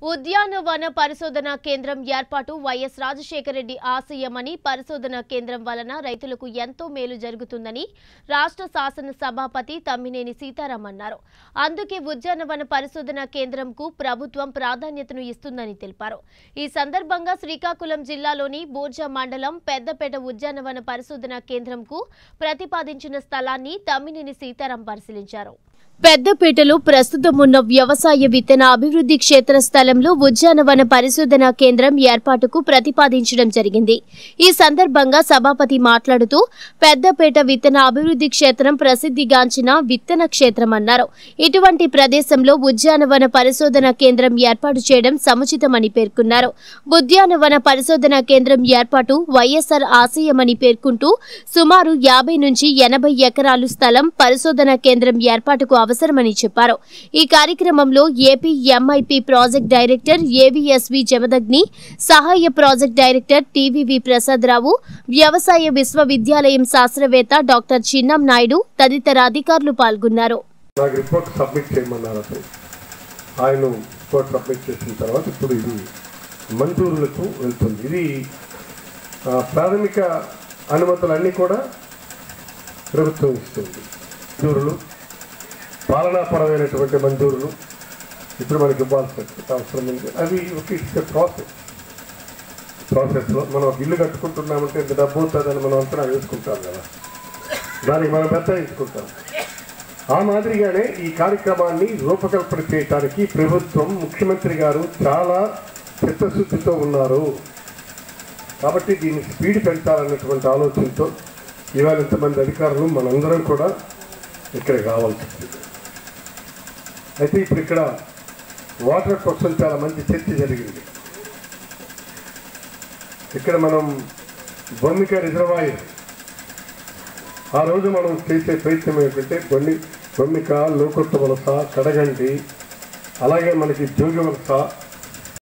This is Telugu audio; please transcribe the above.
ఉద్యానవన పరిశోధన కేంద్రం ఏర్పాటు వైఎస్ రాజశేఖర రెడ్డి ఆశయమని పరిశోధన కేంద్రం వలన రైతులకు ఎంతో మేలు జరుగుతుందని రాష్ట్ర శాసన సభాపతి తమ్మినేని సీతారాం అన్నారు అందుకే ఉద్యానవన పరిశోధన కేంద్రంకు ప్రభుత్వం ప్రాధాన్యతను ఇస్తుందని తెలిపారు ఈ సందర్భంగా శ్రీకాకుళం జిల్లాలోని బోర్జా మండలం పెద్దపేట ఉద్యానవన పరిశోధన కేంద్రంకు ప్రతిపాదించిన స్థలాన్ని తమ్మినేని సీతారాం పరిశీలించారు పెద్దపేటలో ప్రస్తుతం ఉన్న వ్యవసాయ విత్తన అభివృద్ధి క్షేత్ర స్థలంలో ఉద్యానవన పరిశోధన కేంద్రం ఏర్పాటుకు ప్రతిపాదించడం జరిగింది ఈ సందర్భంగా సభాపతి మాట్లాడుతూ పెద్దపేట విత్తన అభివృద్ధి క్షేత్రం ప్రసిద్ధిగాంచిన విత్తన క్షేత్రం అన్నారు ఇటువంటి ప్రదేశంలో ఉద్యానవన పరిశోధన కేంద్రం ఏర్పాటు చేయడం సముచితమని పేర్కొన్నారు ఉద్యానవన పరిశోధన కేంద్రం ఏర్పాటు వైఎస్ఆర్ ఆశయమని పేర్కొంటూ సుమారు యాభై నుంచి ఎనభై ఎకరాలు స్థలం పరిశోధన కేంద్రం ఏర్పాటుకు అవసరమని చెప్పారు ఈ కార్యక్రమంలో AP MIP project director AVSV Jamadagni సహాయ ప్రాజెక్ట్ డైరెక్టర్ టీవీవి ప్రసాదరావు వ్యవసాయ విశ్వవిద్యాలయం శాస్త్రవేత్త డాక్టర్ చిన్నం నాయుడు తదితర అధికారులు పాల్గొన్నారు నాకు రిపోర్ట్ సబ్మిట్ చేయమన్నారు అతను ఆయన రిపోర్ట్ సబ్మిట్ చేసిన తర్వాత ఇప్పుడు ఇది మంజూరులకు వెళ్తుంది ఇది ఆ, ప్రాథమిక అనుమతులన్నీ కూడా ప్రభుత్వం ఇస్తుంది మంజూరులు పాలనాపరమైనటువంటి మంజూరులు ఇప్పుడు మనకి ఇవ్వాల్సిన అవసరం ఉంది అవి ఒక ఇట్స్ ప్రాసెస్ ప్రాసెస్లో మనం ఒక ఇల్లు కట్టుకుంటున్నామంటే ఇంత డబ్బు అవుతుందని మనం అంతా వేసుకుంటాం కదా దానికి మనం బెత్తాయించుకుంటాం ఆ మాదిరిగానే ఈ కార్యక్రమాన్ని రూపకల్పన చేయడానికి ప్రభుత్వం ముఖ్యమంత్రి గారు చాలా చిత్తశుద్ధితో ఉన్నారు కాబట్టి దీన్ని స్పీడ్ పెంచాలన్నటువంటి ఆలోచనతో ఇవాళ ఇంతమంది అధికారులు మనందరం కూడా ఇక్కడ కావాల్సి వచ్చింది అయితే ఇప్పుడు ఇక్కడ వాటర్ కోసం చాలా మంచి చర్చ జరిగింది ఇక్కడ మనం బొమ్మిక రిజర్వాయర్ ఆ రోజు మనం చేసే ప్రయత్నం ఏంటంటే బొమ్మి బొమ్మిక లోకొత్త వలస కడగండి అలాగే మనకి జోగి వలస